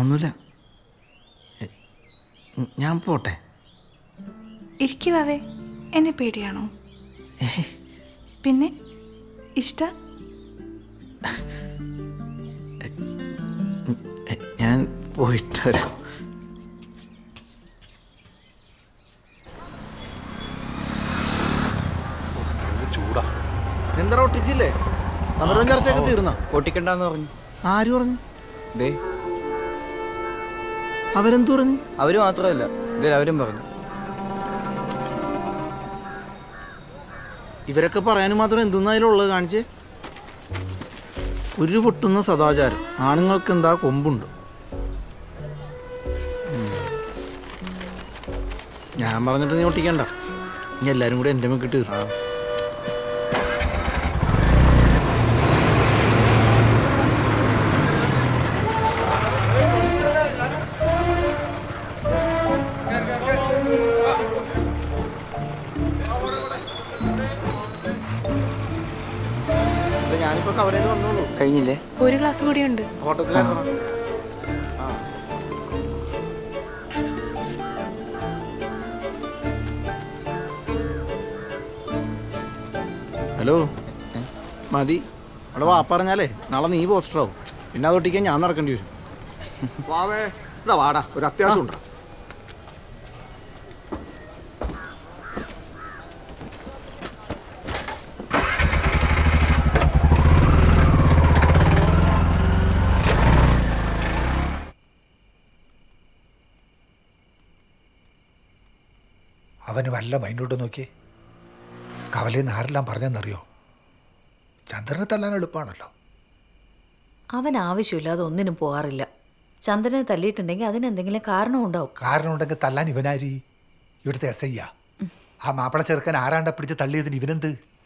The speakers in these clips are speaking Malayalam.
ഒന്നുമില്ല എ, ഉം, ഞാൻ പോട്ടെ ഇരിക്കുവാവേ എന്നെ പേടിയാണോ പിന്നെ ഇഷ്ട എ, ഞാൻ പോയിട്ട് വരാം ചൂടാ എന്താ ഒട്ടിച്ചില്ലേ സമരം ചർച്ചയൊക്കെ തീർന്ന പൊട്ടിക്കണ്ടെന്ന് പറഞ്ഞു ആര് പറഞ്ഞു ദേ അവരെന്ത് പറഞ്ഞു അവര് മാത്രമല്ല ഇതേ അവരും പറഞ്ഞു ഇവരൊക്കെ പറയാനും മാത്രം എന്തെന്നായാലുള്ളത് കാണിച്ചേ ഒരു പൊട്ടുന്ന സദാചാരം ആണുങ്ങൾക്ക് എന്താ കൊമ്പുണ്ട് ഉം. ഞാൻ പറഞ്ഞിട്ട് നീ ഒട്ടിക്കണ്ട ഇനി എല്ലാരും കൂടെ എൻ്റെ മെക്കിട്ട് തീർന്നു ഞാനിപ്പോ കവർ ചെയ്ത് വന്നോളൂ കഴിഞ്ഞില്ലേ ഒരു ഗ്ലാസ് കൂടിയുണ്ട് ഓട്ടത്തിലാക്കണം ഹലോ മതി അവിടെ വാ പറഞ്ഞാലേ നാളെ നീ പോസ്റ്റർ ആവും പിന്നെ അത് ഒട്ടിക്കാൻ ഞാൻ നടക്കേണ്ടി വരും വാവേ ഇവിടെ വാടാ ഒരു അത്യാവശ്യം ഉണ്ടാ അവന് വല്ല മൈൻഡോട്ട് നോക്കി കവലയിൽ നിന്ന് ആരെല്ലാം പറഞ്ഞെന്നറിയോ ചന്ദ്രനെ തല്ലാൻ എളുപ്പമാണല്ലോ അവൻ ആവശ്യമില്ലാതെ ഒന്നിനും പോകാറില്ല ചന്ദ്രനെ തല്ലിയിട്ടുണ്ടെങ്കിൽ അതിനെന്തെങ്കിലും കാരണം ഉണ്ടാവും കാരണമുണ്ടെങ്കിൽ തല്ലാൻ ഇവനാരി ഇവിടുത്തെ എസ് ഐ ആ മാപ്പിള ചെറുക്കൻ ആരാണ്ട പിടിച്ച് തള്ളിയതിന് ഇവനെന്ത്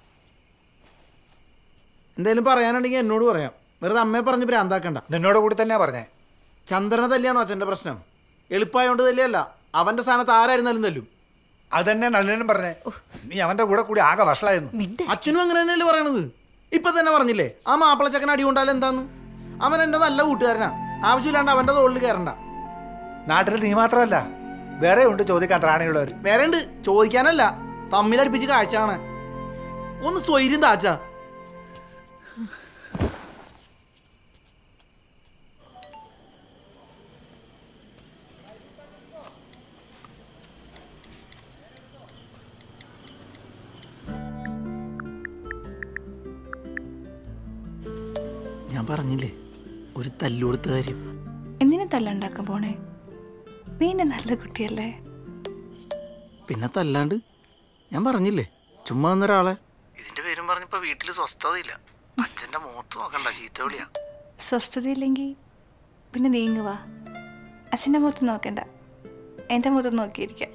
എന്തായാലും പറയാനുണ്ടെങ്കിൽ എന്നോട് പറയാം വെറുതെ അമ്മയെ പറഞ്ഞ് ഭ്രാന്താക്കണ്ട നിന്നോട് കൂടി തന്നെയാ പറഞ്ഞേ ചന്ദ്രനെ തല്ലിയാണോ അച്ഛൻ്റെ പ്രശ്നം എളുപ്പമായോണ്ട് തല്ലിയല്ല അവൻ്റെ സ്ഥാനത്ത് ആരായിരുന്നാലും തല്ലും അതന്നെ നല്ലനും പറഞ്ഞേ നീ അവന്റെ കൂടെ കൂടി ആകെ വഷളായിരുന്നു അച്ഛനും അങ്ങനെ തന്നെയല്ലേ പറയണത് ഇപ്പൊ തന്നെ പറഞ്ഞില്ലേ ആ മാപ്പിളച്ചക്കൻ അടി കൊണ്ടാലും എന്താന്ന് അവൻ എൻ്റെ നല്ല കൂട്ടുകാരനാ ആവശ്യമില്ലാണ്ട് അവൻ്റെ തോളിൽ കയറണ്ട നാട്ടിൽ നീ മാത്രമല്ല വേറെ ഉണ്ട് ചോദിക്കാൻ ത്രാണിയുള്ളവർ വേറെ ഉണ്ട് ചോദിക്കാനല്ല തമ്മിലടുപ്പിച്ച് കാഴ്ച കാണാൻ ഒന്ന് സ്വൈര്യം താച്ച ഞാൻ പറഞ്ഞില്ലേ ഒരു തല്ലുകൊടുത്ത കാര്യം എന്തിനു തല്ലുണ്ടാക്കാൻ പോണേ നീ എന്നെ നല്ല കുട്ടിയല്ലേ പിന്നെ തല്ലാണ്ട് ഞാൻ പറഞ്ഞില്ലേ ചുമ്മാ വന്നൊരാളെ ഇതിന്റെ പേരും പറഞ്ഞപ്പോ വീട്ടിൽ സ്വസ്ഥതയില്ല അച്ഛന്റെ മുഖത്ത് നോക്കണ്ട ചീത്ത വിളിയാ സ്വസ്ഥതയില്ലെങ്കിൽ പിന്നെ നീങ്ങ് വാ അച്ഛൻ്റെ മുഖത്ത് നോക്കണ്ട എൻ്റെ മുഖത്ത് നോക്കിയിരിക്കാം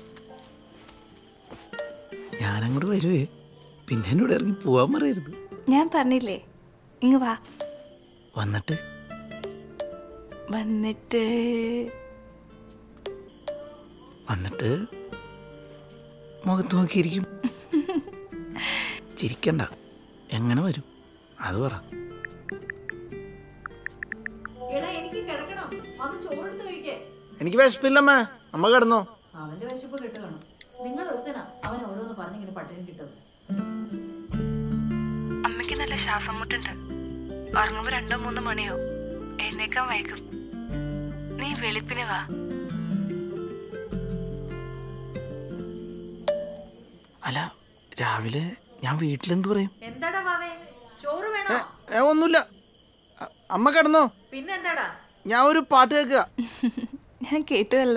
ഞാനങ്ങോട്ട് വരുവേ പിന്നെ എന്നോട് ഇറങ്ങി പോവാൻ പറയരുത് ഞാൻ പറഞ്ഞില്ലേ ഇങ്ങ് വാ വന്നിട്ട് വന്നിട്ട് വന്നിട്ട് മുഖത്ത് നോക്കിയിരിക്കും ചിരിക്കണ്ട എങ്ങനെ വരും അത് പറ എനിക്ക് കിടക്കണം വന്ന് ചോറെടുത്ത് കഴിക്കേ എനിക്ക് വിശപ്പില്ലമ്മേ അമ്മ കിടന്നോ അവന്റെ വിശപ്പ് കെട്ട് കാണും നിങ്ങൾ ഒരുത്തനാ അവൻ ഓരോന്ന് പറഞ്ഞിങ്ങനെ പട്ടിണി കിട്ടുന്നത് അമ്മയ്ക്ക് നല്ല ശ്വാസം മുട്ടുണ്ട് ഉറങ്ങുമ്പോൾ രണ്ടോ മൂന്നോ മണിയോ എഴുന്നേക്കാൻ വൈകും നീ വെളുപ്പിന് വാ അല്ല രാവിലെ ഞാൻ വീട്ടിലെന്ത് പറയും എന്താടാ വാവേ ചോറ് വേണോ ഏ ഒന്നുമില്ല അ- അമ്മ കിടന്നോ പിന്നെന്താടാ ഞാൻ ഒരു പാട്ട് കേൾക്കുക ഞാൻ കേട്ടുമല്ല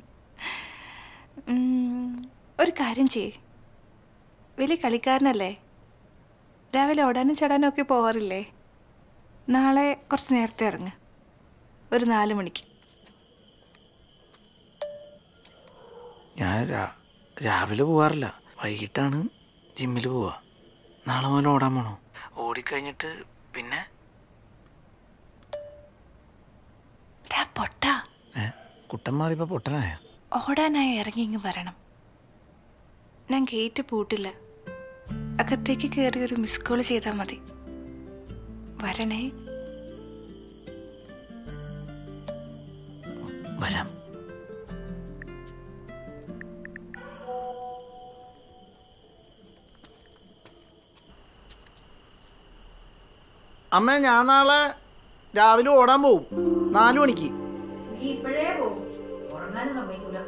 ഉം, ഒരു കാര്യം ചെയ്യ് വലിയ കളിക്കാരനല്ലേ രാവിലെ ഓടാനും ചടാനും ഒക്കെ പോവാറില്ലേ നാളെ കുറച്ച് നേരത്തെ ഇറങ്ങ് ഒരു നാല് മണിക്ക് ഞാൻ രാ- രാവിലെ പോവാറില്ല വൈകിട്ടാണ് ജിമ്മിൽ പോവാ നാളെ മുതൽ ഓടാൻ പോണോ ഓടിക്കഴിഞ്ഞിട്ട് പിന്നെ ഡാ പൊട്ടാ ഏ കുട്ടൻ മാറിയപ്പോ പൊട്ടനായ ഓടാനായി ഇറങ്ങി ഇങ്ങ് വരണം ഞാൻ ഗേറ്റ് പൂട്ടില്ല അകത്തേക്ക് കയറി ഒരു മിസ് കോൾ ചെയ്താൽ മതി വരണേ വരാം അമ്മ ഞാൻ നാളെ രാവിലെ ഓടാൻ പോവും നാലു മണിക്ക് നീ ഇപ്പോഴേ പോകും ഉറങ്ങാനും സമ്മതിക്കൂല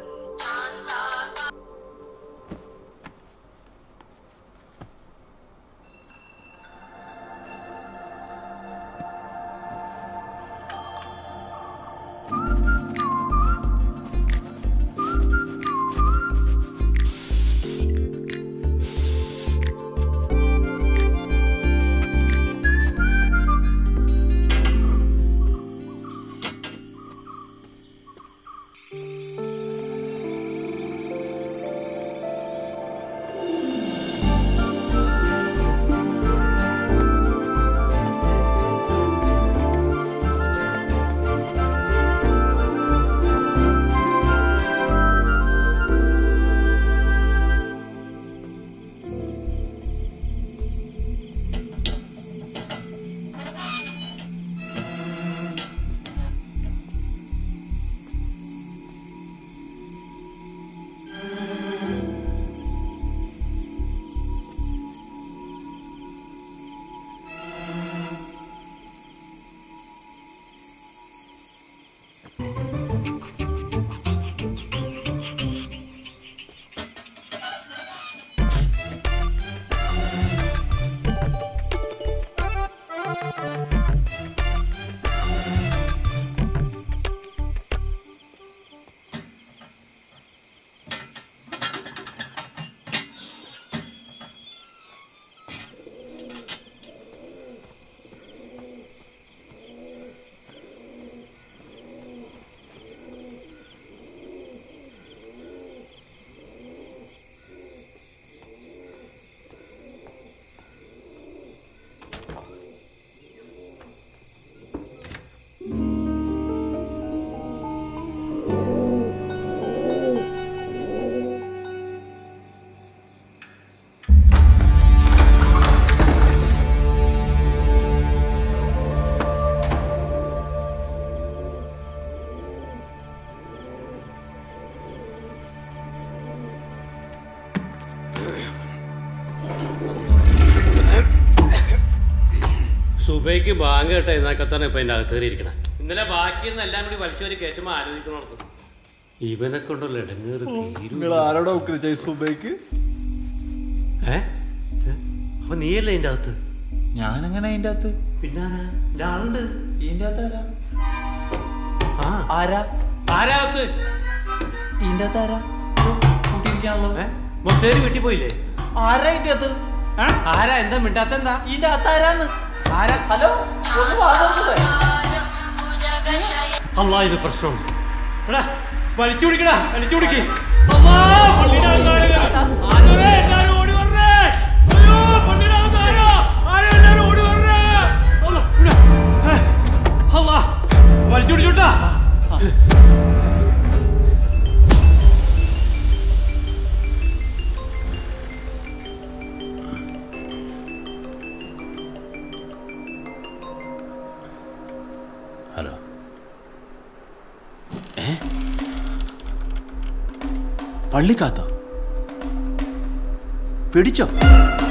സുബൈക്ക് ബാങ്ക് കേട്ട എന്നൊക്കെത്താണ് ഇപ്പൊ അതിന്റെ അകത്ത് കയറിയിരിക്കണം ഇന്നലെ ബാക്കിയിരുന്ന എല്ലാം കൂടി വലിച്ചൊരു കയറ്റുമ്പോ ആലോചിക്കണോർക്കും ഇവനെ കൊണ്ടുള്ള ഇടങ്ങേറ് തീരൂ നിങ്ങൾ ആരോടാ ഉക്രിച്ച സുബൈക്ക് ഏ ഏ? അപ്പൊ നീയല്ലേ അതിന്റെ അകത്ത് ഞാനെങ്ങനെ അതിന്റെ അകത്ത് പിന്നെ ആളുണ്ട് ഇതിന്റെ അകത്ത് ആരാ ആ ആരാ ആരാ അകത്ത് ഇതിന്റെ അകത്ത് ആരാ കൂട്ടിയിരിക്കാണല്ലോ ഏ? മൊസേരി വീട്ടിൽ പോയില്ലേ ആരാ ഇതിന്റെ അകത്ത് ഏ? ആരാ എന്താ മിണ്ടാത്ത എന്താ ഇതിന്റെ അകത്ത് ആരാന്ന് ആരാ ഹലോ ഒന്ന് വാതർന്നേ അല്ലാ ഇത് പ്രശ്നമുണ്ട് എടാ വലിച്ചു പിടിക്കടാ വലിച്ചു പിടിക്ക് അല്ലാ, പള്ളിയുടെ അകത്ത് ആള് കയറി. ആരോടെ എല്ലാരും ഓടി വരണേ. അയ്യോ, പള്ളിയുടെ അകത്ത് ആരാ? ആരാ എല്ലാരും ഓടി വരണേ. അല്ലാ, ഇവിടെ. ഏ, അല്ലാ, വലിച്ചു പിടിച്ചോട്ടാ ഹലോ ഏ പള്ളിക്കാത്ത പിടിച്ചോ